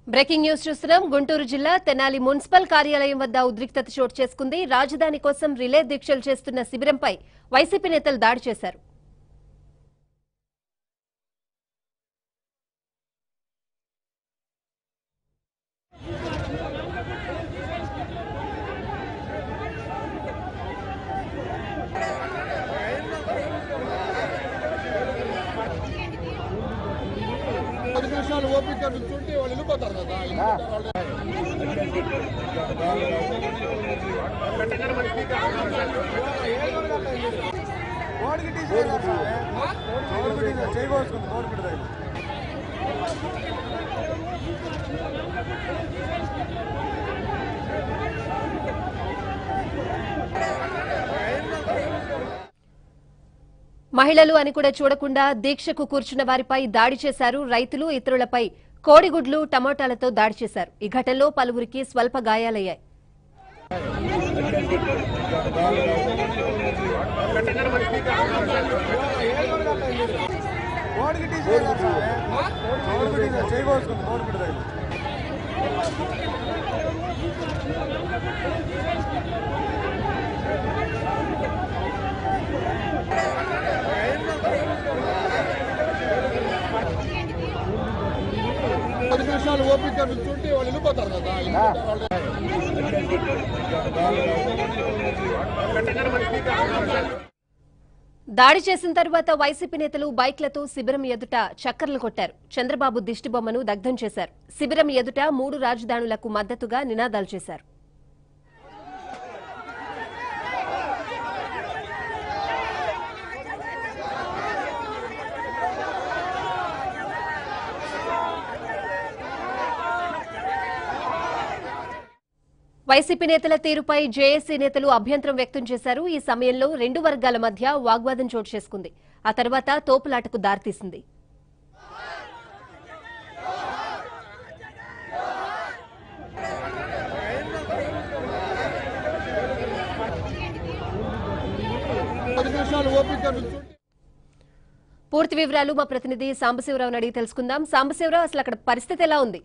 Breaking news చూస్తున్నాం గుంటూరు జిల్లా Tenali municipal కార్యాలయం వద్ద ఉద్రిక్తత చోటు చేసుకుంది రాజధాని కోసం రిలే దీక్షలు చేస్తున్న శిబిరంపై వైసీపీ నేతలు దాడి చేశారు పది నిమిషాలు ఓపిక నుంచుంటే వాళ్ళు వెళ్ళిపోతారు కదా వెళ్ళిపోతారు వాళ్ళు. మహిళలు అని కూడా చూడకుండా దీక్షకు కూర్చున్న వారిపై దాడి చేశారు రైతులు ఇతరులపై కోడిగుడ్లు టమోటాలతో దాడి చేశారు ఈ ఘటనలో పలువురికి స్వల్ప గాయాలయ్యాయి పది నిమిషాలు ఓపిక నుంచుంటే వాళ్ళు వెళ్ళిపోతారు కదా వెళ్ళిపోతారు వాళ్ళు. దాడి చేసిన తరువాత వైసీపీ నేతలు బైక్లతో శిబిరం ఎదుట చక్కర్లు కొట్టారు చంద్రబాబు దిష్టిబొమ్మను దగ్ధం చేశారు శిబిరం ఎదుట మూడు రాజధానులకు మద్దతుగా నినాదాలు చేశారు వైసీపీ నేతల తీరుపై జేఏసీ నేతలు అభ్యంతరం వ్యక్తం చేశారు ఈ సమయంలో రెండు వర్గాల మధ్య వాగ్వాదం చోటు చేసుకుంది ఆ తర్వాత తోపులాటకు దారితీసింది పది నిమిషాలు ఓపిక నుంచుంటే పూర్తి వివరాలు మా ప్రతినిధి సాంబశివరావుని అడిగి తెలుసుకుందాం సాంబశివరావు అసలు అక్కడ పరిస్థితి ఎలా ఉంది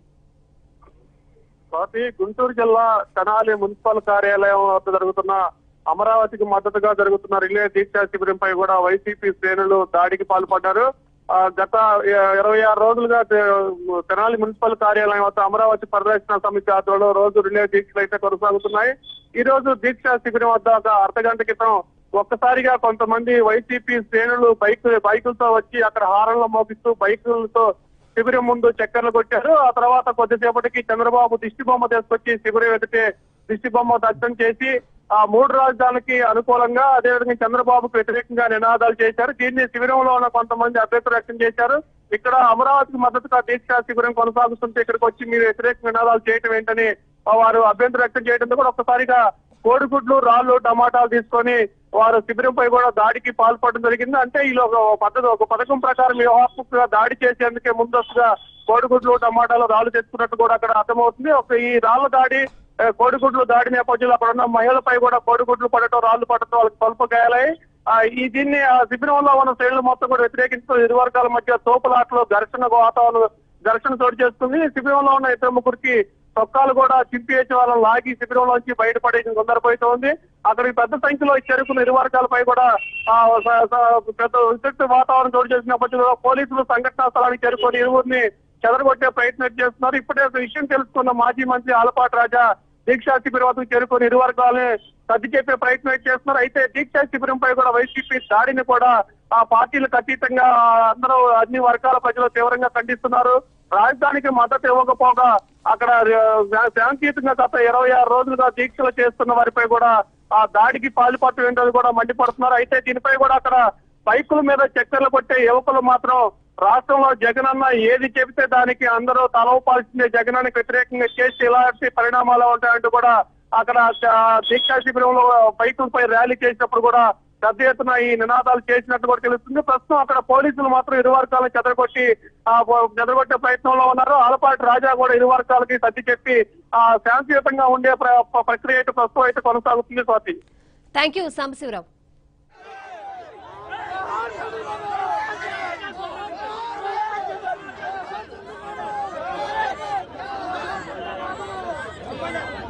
స్వాతి గుంటూరు జిల్లా తెనాలి మున్సిపల్ కార్యాలయం వద్ద జరుగుతున్న అమరావతికి మద్దతుగా జరుగుతున్న రిలే దీక్షా శిబిరంపై కూడా వైసీపీ శ్రేణులు దాడికి పాల్పడ్డారు ఆ, గత ఇ- ఇరవై ఆరు రోజులుగా తె- తెనాలి మున్సిపల్ కార్యాలయం వద్ద అమరావతి పరిరక్షణ సమితి ఆధ్వర్యంలో రోజు రిలే దీక్షలు అయితే కొనసాగుతున్నాయి ఈ రోజు దీక్షా శిబిరం వద్ద ఒక అర్ధ గంట క్రితం ఒక్కసారిగా కొంతమంది వైసీపీ శ్రేణులు బైక్ బైకులతో వచ్చి అక్కడ హారన్లు మోపిస్తూ బైకులతో శిబిరం ముందు చక్కర్లు కొట్టారు ఆ తర్వాత కొద్దిసేపటికి చంద్రబాబు దిష్టి బొమ్మ తీసుకొచ్చి శిబిరం ఎదుటే దిష్టి బొమ్మ దగ్ధం చేసి ఆ మూడు రాజధానికి అనుకూలంగా అదేవిధంగా చంద్రబాబుకు వ్యతిరేకంగా నినాదాలు చేశారు దీన్ని శిబిరంలో ఉన్న కొంతమంది అభ్యర్థులు వ్యక్తం చేశారు ఇక్కడ అమరావతికి మద్దతుగా దీక్షా శిబిరం కొనసాగుతుంటే ఇక్కడికి వచ్చి మీరు వ్యతిరేక నినాదాలు చేయటం ఏంటని వారు అభ్యంతరం వ్యక్తం చేయడంతో కూడా ఒక్కసారిగా కోడిగుడ్లు రాళ్ళు టమాటాలు తీసుకొని వారు శిబిరంపై కూడా దాడికి పాల్పడడం జరిగింది అంటే ఈ ఒక పద్ధతి ఒక పథకం ప్రకారం వ్యూహాత్మకంగా దాడి చేసేందుకే ముందస్తుగా కోడిగుడ్లు టమాటాలు రాళ్ళు తెచ్చుకున్నట్టు కూడా అక్కడ అర్థమవుతుంది ఒక ఈ రాళ్ల దాడి ఆ, కోడిగుడ్లు దాడి నేపథ్యంలో అక్కడ ఉన్న మహిళలపై కూడా కోడిగుడ్లు పడటం రాళ్లు పడటం వాళ్ళకి స్వల్ప గాయాలై ఆ, ఈ దీన్ని ఆ శిబిరంలో ఉన్న శ్రేణులు మొత్తం కూడా వ్యతిరేకిస్తూ ఇరు వర్గాల మధ్య తోపులాటలు ఘర్షణ వాతావరణం ఘర్షణ చోటు చేసుకుంది శిబిరంలో ఉన్న ఇద్దరు ముగ్గురికి చొక్కాలు కూడా చింపేసి వాళ్ళని లాగి శిబిరంలోంచి బయటపడేసిన సందర్భం ఉంది అక్కడికి పెద్ద సంఖ్యలో చేరుకున్న ఇరు వర్గాలపై కూడా ఆ, స- స- పెద్ద ఉద్రిక్త వాతావరణం చోటు చేసిన నేపథ్యంలో పోలీసులు సంఘటనా స్థలానికి చేరుకొని ఇరువురిని చెదరగొట్టే ప్రయత్నం చేస్తున్నారు ఇప్పుడే ఒక విషయం తెలుసుకున్న మాజీ మంత్రి ఆలపాటి రాజా దీక్షా శిబిరం వద్దకు చేరుకొని ఇరు వర్గాలని సర్ది చెప్పే ప్రయత్నం చేస్తున్నారు అయితే దీక్షా శిబిరంపై కూడా వైసీపీ దాడిని కూడా ఆ పార్టీలకు అతీతంగా అందరూ అన్ని వర్గాల ప్రజలు తీవ్రంగా ఖండిస్తున్నారు రాజధానికి మద్దతు ఇవ్వకపోగా అక్కడ ఆ, శాంతియుతంగా గత ఇరవై ఆరు రోజులుగా దీక్షలు చేస్తున్న వారిపై కూడా ఆ దాడికి పాల్పడటం ఏంటో కూడా మండిపడుతున్నారు అయితే దీనిపై కూడా అక్కడ బైకుల మీద చక్కర్లు కొట్టే యువకులు మాత్రం రాష్ట్రంలో జగన్ అన్న ఏది చెబితే దానికి అందరూ తలవపాల్సిందే జగనానికి వ్యతిరేకంగా చేసి ఇలాంటి పరిణామాలు ఉంటాయంటూ కూడా అక్కడ ఆ, దీక్షా శిబిరంలో బైకులపై ర్యాలీ చేసినప్పుడు కూడా పెద్ద ఎత్తున ఈ నినాదాలు చేసినట్టు కూడా తెలుస్తుంది ప్రస్తుతం అక్కడ పోలీసులు మాత్రం ఇరు వర్గాలను చెదరగొట్టి ఆ చెదరగొట్టే ప్రయత్నంలో ఉన్నారు ఆలపాటి రాజా కూడా ఇరు వర్గాలకి సర్ది చెప్పి ఆ శాంతియుతంగా ఉండే ప్ర- ప్రక్రియ అయితే ప్రస్తుతం అయితే కొనసాగుతుంది Swathi thank you Sambasivarao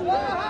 Johar